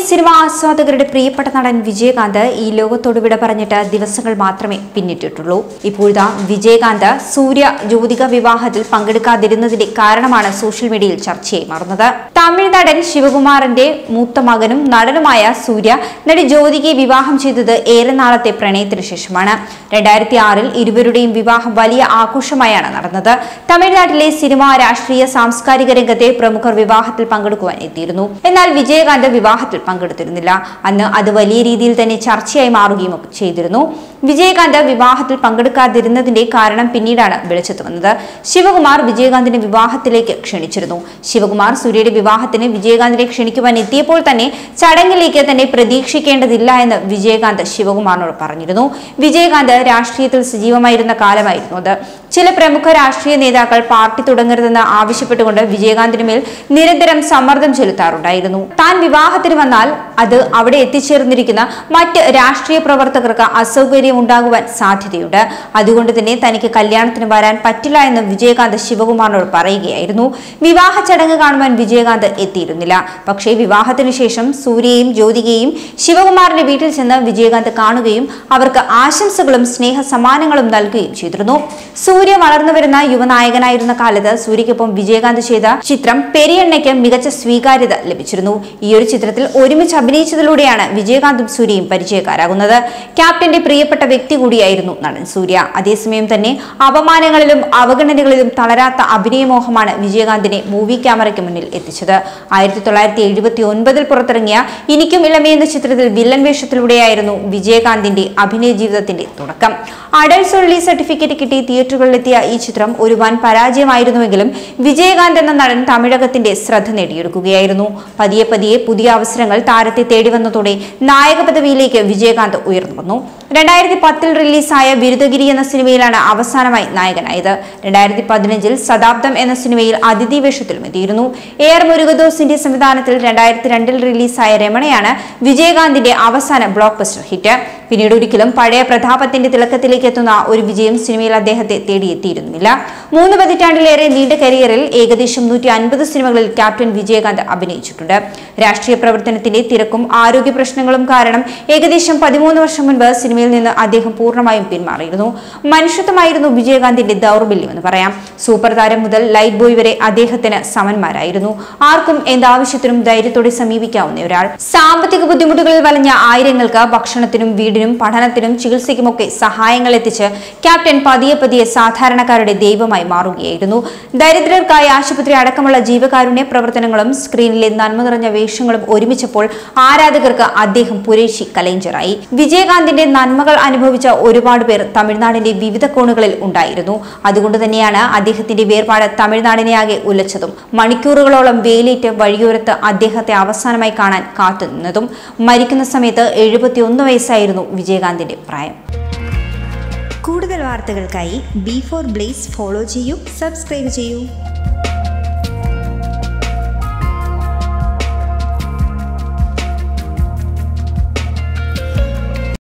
cinema ആസ്വാദകരുടെ പ്രിയപ്പെട്ട നടൻ വിജയകാന്ത് ഈ ലോകത്തോട് വിട പറഞ്ഞിട്ട് ദിവസങ്ങൾ മാത്രമേ പിന്നിട്ടിട്ടുള്ളൂ ഇപ്പോഴിതാ വിജയകാന്ത് സൂര്യ ജ്യോതിക വിവാഹത്തിൽ പങ്കെടുക്കാതിരുന്നതിന്റെ കാരണമാണ് സോഷ്യൽ മീഡിയയിൽ ചർച്ചയായി മാറുന്നത് തമിഴ് നടൻ ശിവകുമാറിന്റെ മൂത്ത മകനും നടനുമായ സൂര്യ നടി ജ്യോതികയെ വിവാഹം ചെയ്തത് ഏറെ നാളത്തെ പ്രണയത്തിന് ശേഷമാണ് രണ്ടായിരത്തി ആറിൽ ഇരുവരുടെയും വിവാഹം വലിയ ആഘോഷമായാണ് നടന്നത് തമിഴ്നാട്ടിലെ സിനിമ രാഷ്ട്രീയ സാംസ്കാരിക രംഗത്തെ പ്രമുഖർ വിവാഹത്തിൽ പങ്കെടുക്കുവാൻ എത്തിയിരുന്നു എന്നാൽ വിജയകാന്ത് വിവാഹത്തിൽ പങ്കെടുത്തിരുന്നില്ല അന്ന് അത് വലിയ രീതിയിൽ തന്നെ ചർച്ചയായി മാറുകയും ഒക്കെ ചെയ്തിരുന്നു വിജയകാന്ത് വിവാഹത്തിൽ പങ്കെടുക്കാതിരുന്നതിന്റെ കാരണം പിന്നീടാണ് വെളിച്ചത്ത് വന്നത് ശിവകുമാർ വിജയകാന്തിന്റെ വിവാഹത്തിലേക്ക് ക്ഷണിച്ചിരുന്നു ശിവകുമാർ സൂര്യയുടെ വിവാഹത്തിന് വിജയകാന്തിനെ ക്ഷണിക്കുവാൻ എത്തിയപ്പോൾ തന്നെ ചടങ്ങിലേക്ക് തന്നെ പ്രതീക്ഷിക്കേണ്ടതില്ല എന്ന് വിജയകാന്ത് ശിവകുമാറിനോട് പറഞ്ഞിരുന്നു വിജയകാന്ത് രാഷ്ട്രീയത്തിൽ സജീവമായിരുന്ന കാലമായിരുന്നു അത് ചില പ്രമുഖ രാഷ്ട്രീയ നേതാക്കൾ പാർട്ടി തുടങ്ങരുതെന്ന് ആവശ്യപ്പെട്ടുകൊണ്ട് വിജയകാന്തിന് മേൽ നിരന്തരം സമ്മർദ്ദം ചെലുത്താറുണ്ടായിരുന്നു താൻ വിവാഹത്തിന് വന്നാൽ അത് അവിടെ എത്തിച്ചേർന്നിരിക്കുന്ന മറ്റ് രാഷ്ട്രീയ പ്രവർത്തകർക്ക് അസൗകര്യം ഉണ്ടാകുവാൻ സാധ്യതയുണ്ട് അതുകൊണ്ട് തന്നെ തനിക്ക് കല്യാണത്തിന് വരാൻ പറ്റില്ല എന്ന് വിജയകാന്ത് ശിവകുമാറിനോട് പറയുകയായിരുന്നു വിവാഹ ചടങ്ങ് കാണുവാൻ വിജയകാന്ത് എത്തിയിരുന്നില്ല പക്ഷേ വിവാഹത്തിന് ശേഷം സൂര്യയും ജ്യോതികയും ശിവകുമാറിന്റെ വീട്ടിൽ ചെന്ന് വിജയകാന്ത് കാണുകയും അവർക്ക് ആശംസകളും സ്നേഹ സമ്മാനങ്ങളും നൽകുകയും ചെയ്തിരുന്നു സൂര്യ വളർന്നു വരുന്ന യുവനായകനായിരുന്ന കാലത്ത് സൂര്യയ്ക്കൊപ്പം വിജയകാന്ത് ചെയ്ത ചിത്രം പെരിയണ്ണയ്ക്ക് മികച്ച സ്വീകാര്യത ലഭിച്ചിരുന്നു ഈ ഒരു ചിത്രത്തിൽ ഒരുമിച്ച് അഭിനയിച്ചതിലൂടെയാണ് വിജയകാന്തും സൂര്യയും പരിചയക്കാരാകുന്നത് ക്യാപ്റ്റന്റെ പ്രിയപ്പെട്ട വ്യക്തി കൂടിയായിരുന്നു നടൻ സൂര്യ അതേസമയം തന്നെ അപമാനങ്ങളിലും അവഗണനകളിലും തളരാത്ത അഭിനയമോഹമാണ് വിജയകാന്തിനെ മൂവി ക്യാമറയ്ക്ക് മുന്നിൽ എത്തിച്ചത് ആയിരത്തി തൊള്ളായിരത്തി എഴുപത്തി ഒൻപതിൽ പുറത്തിറങ്ങിയ എനിക്കും ഇളമേ എന്ന ചിത്രത്തിൽ വില്ലൻ വേഷത്തിലൂടെയായിരുന്നു വിജയകാന്തിന്റെ അഭിനയ ജീവിതത്തിന്റെ തുടക്കം അഡൽസ് റിലീസ് സർട്ടിഫിക്കറ്റ് കിട്ടി തിയേറ്ററുകളിലെത്തിയ ഈ ചിത്രം ഒരു വൻ പരാജയമായിരുന്നുവെങ്കിലും വിജയകാന്ത് എന്ന നടൻ തമിഴകത്തിന്റെ ശ്രദ്ധ നേടിയെടുക്കുകയായിരുന്നു പതിയെ പതിയെ പുതിയ അവസരങ്ങൾ താരത്തെ തേടി വന്നതോടെ നായക പദവിയിലേക്ക് വിജയകാന്ത് ഉയർന്നു വന്നു രണ്ടായിരത്തി പത്തിൽ റിലീസായ ബിരുദഗിരി എന്ന സിനിമയിലാണ് അവസാനമായി നായകനായത് രണ്ടായിരത്തി പതിനഞ്ചിൽ ശതാബ്ദം എന്ന സിനിമയിൽ അതിഥി വേഷത്തിലും എത്തിയിരുന്നു എ ആർ മുരുകദോസിന്റെ സംവിധാനത്തിൽ രണ്ടായിരത്തി രണ്ടിൽ റിലീസായ രമണയാണ് വിജയകാന്തിന്റെ അവസാന ബ്ലോക്ക് ബസ്റ്റർ ഹിറ്റ് പിന്നീട് ഒരിക്കലും പഴയ പ്രതാപത്തിന്റെ തിളക്കത്തിലേക്ക് എത്തുന്ന ഒരു വിജയം സിനിമയിൽ അദ്ദേഹത്തെ തേടിയെത്തിയിരുന്നില്ല മൂന്ന് പതിറ്റാണ്ടിലേറെ നീണ്ട കരിയറിൽ ഏകദേശം നൂറ്റി അൻപത് സിനിമകളിൽ ക്യാപ്റ്റൻ വിജയകാന്ത് അഭിനയിച്ചിട്ടുണ്ട് രാഷ്ട്രീയ പ്രവർത്തനത്തിന്റെ തിരക്കും ആരോഗ്യ പ്രശ്നങ്ങളും കാരണം ഏകദേശം പതിമൂന്ന് വർഷം മുൻപ് സിനിമയിൽ നിന്ന് അദ്ദേഹം പൂർണ്ണമായും പിന്മാറിയിരുന്നു മനുഷ്യത്വമായിരുന്നു വിജയകാന്തിന്റെ ദൗർബല്യം എന്ന് പറയാം സൂപ്പർ താരം മുതൽ ലൈറ്റ് ബോയ് വരെ അദ്ദേഹത്തിന് സമന്മാരായിരുന്നു ആർക്കും എന്താവശ്യത്തിനും ധൈര്യത്തോടെ സമീപിക്കാവുന്ന ഒരാൾ സാമ്പത്തിക ബുദ്ധിമുട്ടുകളിൽ വലഞ്ഞ ആയിരങ്ങൾക്ക് ഭക്ഷണത്തിനും വീടിനും പഠനത്തിനും ചികിത്സയ്ക്കുമൊക്കെ സഹായങ്ങൾ എത്തിച്ച് ക്യാപ്റ്റൻ പതിയെ പതിയെ സാധാരണക്കാരുടെ ദൈവമായി മാറുകയായിരുന്നു ദരിദ്രർക്കായി ആശുപത്രി അടക്കമുള്ള ജീവകാരുണ്യ പ്രവർത്തനങ്ങളും സ്ക്രീനിലെ നന്മ നിറഞ്ഞ വേഷങ്ങളും ഒരുമിച്ചപ്പോൾ ആരാധകർക്ക് അദ്ദേഹം പുരേശി കലൈഞ്ചറായി വിജയകാന്തിന്റെ നന്മകൾ അനുഭവിച്ച ഒരുപാട് പേർ തമിഴ്നാടിന്റെ വിവിധ കോണുകളിൽ ഉണ്ടായിരുന്നു അതുകൊണ്ട് തന്നെയാണ് അദ്ദേഹത്തിന്റെ വേർപാട് തമിഴ്നാടിനെ ആകെ ഉലച്ചതും മണിക്കൂറുകളോളം വെയിലേറ്റ് വഴിയോരത്ത് അദ്ദേഹത്തെ അവസാനമായി കാണാൻ കാത്തുനിന്നതും മരിക്കുന്ന സമയത്ത് എഴുപത്തിയൊന്ന് വയസ്സായിരുന്നു വിജയകാന്തിന്റെ പ്രായം കൂടുതൽ വാർത്തകൾക്കായി ബി ഫോർ ബ്ലേസ് ഫോളോ ചെയ്യൂ സബ്സ്ക്രൈബ് ചെയ്യൂ